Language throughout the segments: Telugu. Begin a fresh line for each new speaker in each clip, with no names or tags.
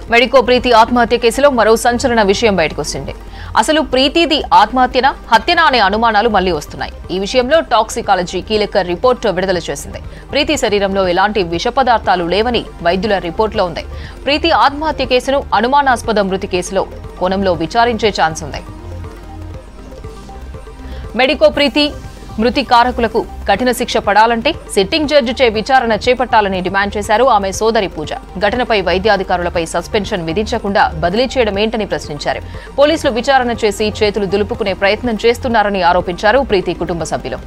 మెడికో ప్రీతి ఆత్మహత్య కేసులో మరో సంచలన విషయం బయటకొచ్చింది అసలు ప్రీతిది ఆత్మహత్యనా హత్యనా అనే అనుమానాలు మళ్లీ వస్తున్నాయి ఈ విషయంలో టాక్సికాలజీ కీలక రిపోర్టు విడుదల చేసింది ప్రీతి శరీరంలో ఎలాంటి విష పదార్థాలు లేవని వైద్యుల రిపోర్టులో ఉంది ప్రీతి ఆత్మహత్య కేసును అనుమానాస్పద మృతి కేసులో కోణంలో విచారించే ఛాన్స్ ఉంది మెడికో ప్రీతి మృతి కారకులకు కఠిన శిక్ష పడాలంటే సిట్టింగ్ జడ్జి చే విచారణ చేపట్టాలని డిమాండ్ చేశారు ఆమె సోదరి పూజ ఘటనపై వైద్యాధికారులపై సస్పెన్షన్ విధించకుండా బదిలీ చేయడం ఏంటని ప్రశ్నించారు పోలీసులు విచారణ చేసి చేతులు దులుపుకునే ప్రయత్నం చేస్తున్నారని ఆరోపించారు ప్రీతి కుటుంబ సభ్యులు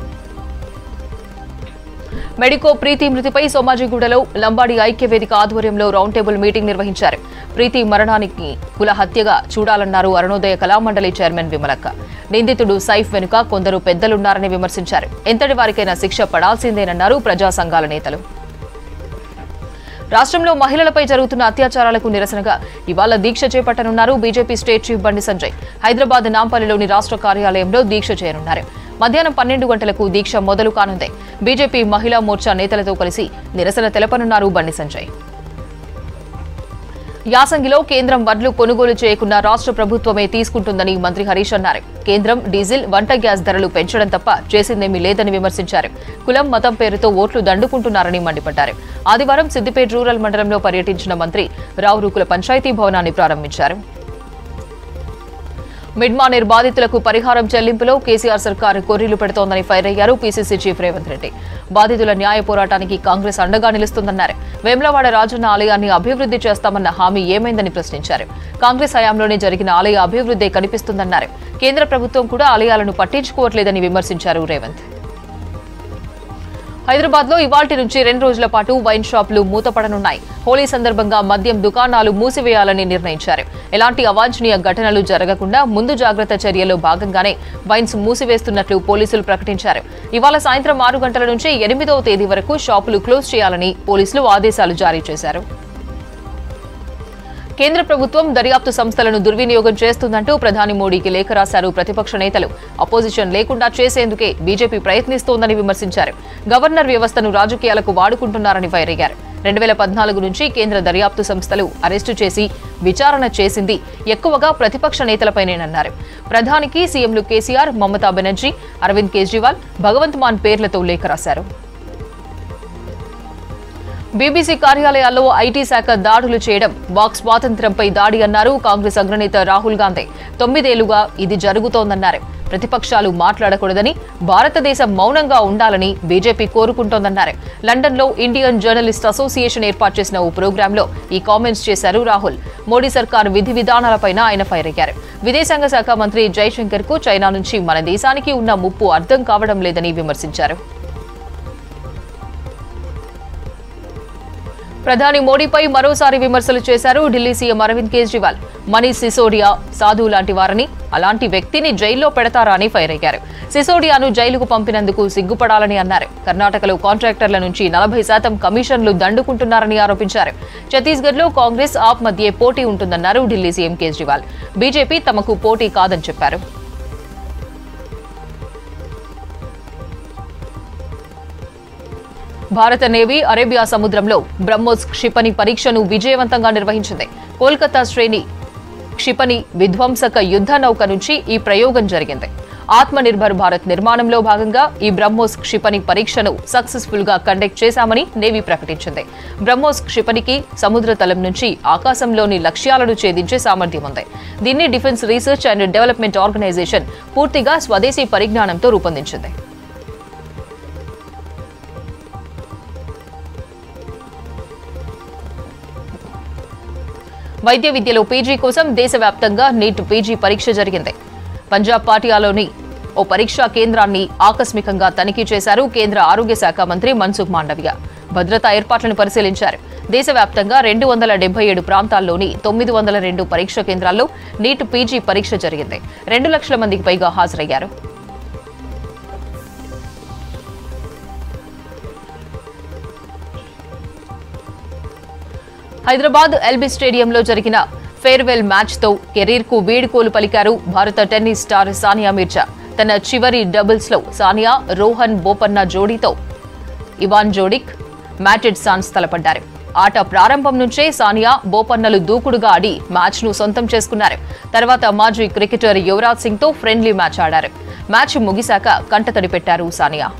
మెడికో ప్రీతి మృతిపై సోమాజిగూడలో లంబాడి ఐక్య వేదిక ఆధ్వర్యంలో రౌండ్ టేబుల్ మీటింగ్ నిర్వహించారు ప్రీతి మరణానికి కుల హత్యగా చూడాలన్నారు అరుణోదయ కళామండలి చైర్మన్ విమలక్క నిందితుడు సైఫ్ వెనుక కొందరు పెద్దలున్నారని విమర్శించారు ఎంతటి వారికైనా శిక్ష పడాల్సిందేనన్నారు ప్రజా సంఘాల నేతలు రాష్ట్రంలో మహిళలపై జరుగుతున్న అత్యాచారాలకు నిరసనగా ఇవాళ దీక్ష చేపట్టనున్నారు BJP state chief Bandi Sanjay Hyderabad నాంపల్లిలోని రాష్ట్ర కార్యాలయంలో దీక్ష చేయనున్నారు మధ్యాహ్నం పన్నెండు గంటలకు దీక్ష మొదలు కానుంది బీజేపీ మహిళా మోర్చా నేతలతో కలిసి నిరసన తెలపనున్నారు బండి సంజయ్ యాసంగిలో కేంద్రం వడ్లు కొనుగోలు చేయకుండా రాష్ట్ర ప్రభుత్వమే తీసుకుంటుందని మంత్రి హరీష్ అన్నారు కేంద్రం డీజిల్ వంట గ్యాస్ ధరలు పెంచడం తప్ప చేసిందేమీ లేదని విమర్శించారు కులం మతం పేరుతో ఓట్లు దండుకుంటున్నారని మండిపడ్డారు ఆదివారం సిద్దిపేట రూరల్ మండలంలో పర్యటించిన మంత్రి రావురుకుల పంచాయతీ భవనాన్ని ప్రారంభించారు మిడ్మానేర్ బాధితులకు పరిహారం చెల్లింపులో కేసీఆర్ సర్కారు కొర్రీలు పెడుతోందని ఫైర్ అయ్యారు పీసీసీ చీఫ్ రేవంత్ రెడ్డి బాధితుల న్యాయ పోరాటానికి కాంగ్రెస్ అండగా నిలుస్తుందన్నారు వేములవాడ రాజన్న ఆలయాన్ని అభివృద్ధి చేస్తామన్న హామీ ఏమైందని ప్రశ్నించారు కాంగ్రెస్ హయాంలోనే జరిగిన ఆలయ అభివృద్ధి కనిపిస్తుందన్నారు కేంద్ర ప్రభుత్వం కూడా ఆలయాలను పట్టించుకోవట్లేదని విమర్శించారు రేవంత్ హైదరాబాద్ లో ఇవాల్టి నుంచి రెండు రోజుల పాటు వైన్ షాపులు మూతపడనున్నాయి హోలీ సందర్భంగా మద్యం దుకాణాలు మూసివేయాలని నిర్ణయించారు ఎలాంటి అవాంఛనీయ ఘటనలు జరగకుండా ముందు జాగ్రత్త చర్యలో భాగంగానే వైన్స్ మూసివేస్తున్నట్లు పోలీసులు ప్రకటించారు ఇవాళ సాయంత్రం ఆరు గంటల నుంచి ఎనిమిదవ తేదీ వరకు షాపులు క్లోజ్ చేయాలని పోలీసులు ఆదేశాలు జారీ చేశారు కేంద్ర ప్రభుత్వం దర్యాప్తు సంస్థలను దుర్వినియోగం చేస్తుందంటూ ప్రధాని మోడీకి లేఖ రాశారు ప్రతిపక్ష నేతలు అపోజిషన్ లేకుండా చేసేందుకే బీజేపీ ప్రయత్నిస్తోందని విమర్శించారు గవర్నర్ వ్యవస్థను రాజకీయాలకు వాడుకుంటున్నారని ఫైర్ అయ్యారు రెండు వేల పద్నాలుగు నుంచి కేంద్ర దర్యాప్తు సంస్థలు అరెస్టు చేసి విచారణ చేసింది ఎక్కువగా ప్రతిపక్ష నేతలపైనేనన్నారు ప్రధానికి సీఎంలు కేసీఆర్ మమతా బెనర్జీ అరవింద్ కేజ్రీవాల్ భగవంత్ మాన్ పేర్లతో లేఖ రాశారు బీబీసీ కార్యాలయాల్లో ఐటీ శాఖ దాడులు చేయడం వాక్ స్వాతంత్ర్యంపై దాడి అన్నారు కాంగ్రెస్ అగ్రనేత రాహుల్ గాంధీ తొమ్మిదేళ్లుగా ఇది జరుగుతోందన్నారు ప్రతిపక్షాలు మాట్లాడకూడదని భారతదేశం మౌనంగా ఉండాలని బీజేపీ కోరుకుంటోందన్నారు లండన్లో ఇండియన్ జర్నలిస్ట్ అసోసియేషన్ ఏర్పాటు చేసిన ఓ ప్రోగ్రాంలో ఈ కామెంట్స్ చేశారు రాహుల్ మోడీ సర్కార్ విధి విధానాలపైన ఆయన ఫైర్ అయ్యారు విదేశాంగ శాఖ మంత్రి జైశంకర్ కు చైనా నుంచి మన దేశానికి ఉన్న ముప్పు అర్థం కావడం లేదని విమర్శించారు ప్రధాని మోడీపై మరోసారి విమర్శలు చేశారు ఢిల్లీ సీఎం అరవింద్ కేజ్రీవాల్ మనీష్ సిసోడియా సాధు లాంటి వారని అలాంటి వ్యక్తిని జైల్లో పెడతారా అని ఫైర్ అయ్యారు సిసోడియాను జైలుకు పంపినందుకు సిగ్గుపడాలని అన్నారు కర్ణాటకలో కాంట్రాక్టర్ల నుంచి నలభై శాతం కమిషన్లు దండుకుంటున్నారని ఆరోపించారు ఛత్తీస్గఢ్లో కాంగ్రెస్ ఆప్ మధ్య పోటీ ఉంటుందన్నారు ఢిల్లీ సీఎం కేజ్రీవాల్ బీజేపీ తమకు పోటీ కాదని చెప్పారు భారత నేవీ అరేబియా సముద్రంలో బ్రహ్మోస్ క్షిపణి పరీక్షను విజయవంతంగా నిర్వహించింది కోల్కతా శ్రేణి క్షిపణి విధ్వంసక యుద్ధ నౌక నుంచి ఈ ప్రయోగం జరిగింది ఆత్మ నిర్భర్ భారత్ నిర్మాణంలో భాగంగా ఈ బ్రహ్మోస్ క్షిపణి పరీక్షను సక్సెస్ఫుల్ గా కండక్ట్ చేశామని నేవీ ప్రకటించింది బ్రహ్మోస్ క్షిపణికి సముద్ర తలం నుంచి ఆకాశంలోని లక్ష్యాలను ఛేదించే సామర్థ్యం ఉంది దీన్ని defence research and development organisation పూర్తిగా స్వదేశీ పరిజ్ఞానంతో రూపొందించింది వైద్య విద్యలో పీజీ కోసం దేశవ్యాప్తంగా నీట్ పీజీ పరీక్ష జరిగింది పంజాబ్ పాటియాలోని ఓ పరీక్షా కేంద్రాన్ని ఆకస్మికంగా తనిఖీ చేశారు కేంద్ర ఆరోగ్య శాఖ మంత్రి మన్సుఖ్ మాండవియా భద్రతా ఏర్పాట్లను పరిశీలించారు దేశవ్యాప్తంగా రెండు వందల డెబ్బై ఏడు ప్రాంతాల్లోని తొమ్మిది వందల రెండు పరీక్ష కేంద్రాల్లో నీట్ పీజీ పరీక్ష జరిగింది రెండు లక్షల మందికి పైగా హాజరయ్యారు హైదరాబాద్ ఎల్బీ స్టేడియంలో జరిగిన ఫేర్వెల్ మ్యాచ్ తో కెరీర్ కు వీడ్కోలు పలికారు భారత టెన్నిస్ స్టార్ సానియా మీర్జా తన చివరి డబుల్స్ లో సానియా రోహన్ బోపన్న జోడీతో ఇవాన్ జోడిక్ మ్యాటెడ్ సాన్స్ తలపడ్డారు ఆట ప్రారంభం నుంచే సానియా బోపన్నలు దూకుడుగా ఆడి మ్యాచ్ ను సొంతం చేసుకున్నారు తర్వాత మాజీ క్రికెటర్ యువరాజ్ సింగ్ తో ఫ్రెండ్లీ మ్యాచ్ ఆడారు మ్యాచ్ ముగిశాక కంటతడి పెట్టారు సానియా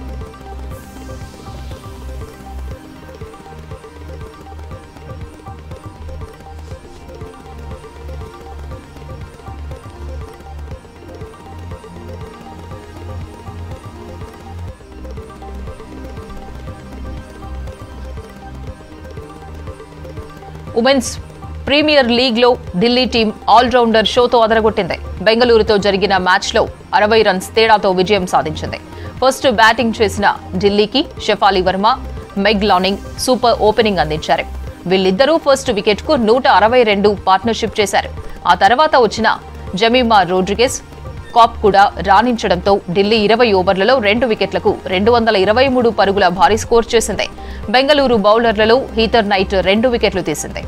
ఉమెన్స్ ప్రీమియర్ లీగ్ లో ఢిల్లీ టీం ఆల్రౌండర్ షోతో అదరగొట్టింది బెంగళూరుతో జరిగిన మ్యాచ్ లో అరవై రన్స్ తేడాతో విజయం సాధించింది ఫస్ట్ బ్యాటింగ్ చేసిన ఢిల్లీకి Shafali Verma Meg Lanning super opening అందించారు వీళ్ళిద్దరూ ఫస్ట్ వికెట్ కు నూట అరవై రెండు పార్ట్నర్షిప్ చేశారు ఆ తర్వాత వచ్చిన జమీమా రోడ్రిగెస్ కాప్ కూడా రాణించడంతో ఢిల్లీ ఇరవై ఓవర్లలో రెండు వికెట్లకు రెండు వందల ఇరవై మూడు పరుగుల భారీ స్కోర్ చేసింది బెంగళూరు బౌలర్లలో హీతర్ నైట్ రెండు వికెట్లు తీసింది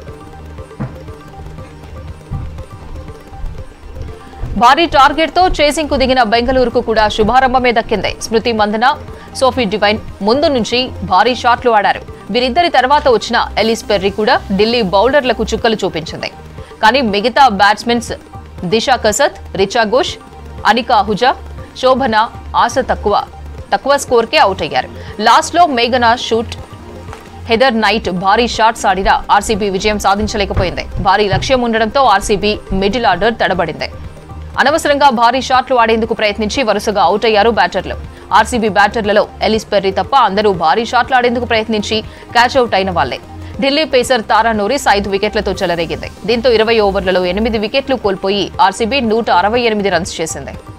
భారీ టార్గెట్ తో చేసింగ్ కు దిగిన బెంగళూరుకు కూడా శుభారంభమే దక్కింది స్మృతి మందన సోఫీ డివైన్ ముందు నుంచి భారీ షాట్లు ఆడారు వీరిద్దరి తర్వాత వచ్చిన ఎలిస్ పెర్రీ కూడా ఢిల్లీ బౌలర్లకు చుక్కలు చూపించింది కానీ మిగతా బ్యాట్స్మెన్స్ దిశా కసత్ రిచా ఘోష్ అనికా హుజా శోభన ఆశ తక్కువ తక్కువ స్కోర్కే అవుట్ అయ్యారు లాస్ట్ లో మేఘనా షూట్ హెదర్ నైట్ భారీ షాట్స్ ఆడినా ఆర్సీబీ విజయం సాధించలేకపోయింది భారీ లక్ష్యం ఉండడంతో ఆర్సీబీ మిడిల్ ఆర్డర్ తడబడింది అనవసరంగా భారీ షాట్లు ఆడేందుకు ప్రయత్నించి వరుసగా అవుట్ అయ్యారు బ్యాటర్లు ఆర్సీబీ బ్యాటర్లలో ఎలిస్ పెర్రీ తప్ప అందరూ భారీ షాట్లు ఆడేందుకు ప్రయత్నించి క్యాచ్ అవుట్ అయిన వాళ్లే ఢిల్లీ పేసర్ తారా నోరిస్ ఐదు వికెట్లతో చెలరేగింది దీంతో ఇరవై ఓవర్లలో ఎనిమిది వికెట్లు కోల్పోయి ఆర్సీబీ నూట అరవై ఎనిమిది రన్స్ చేసింది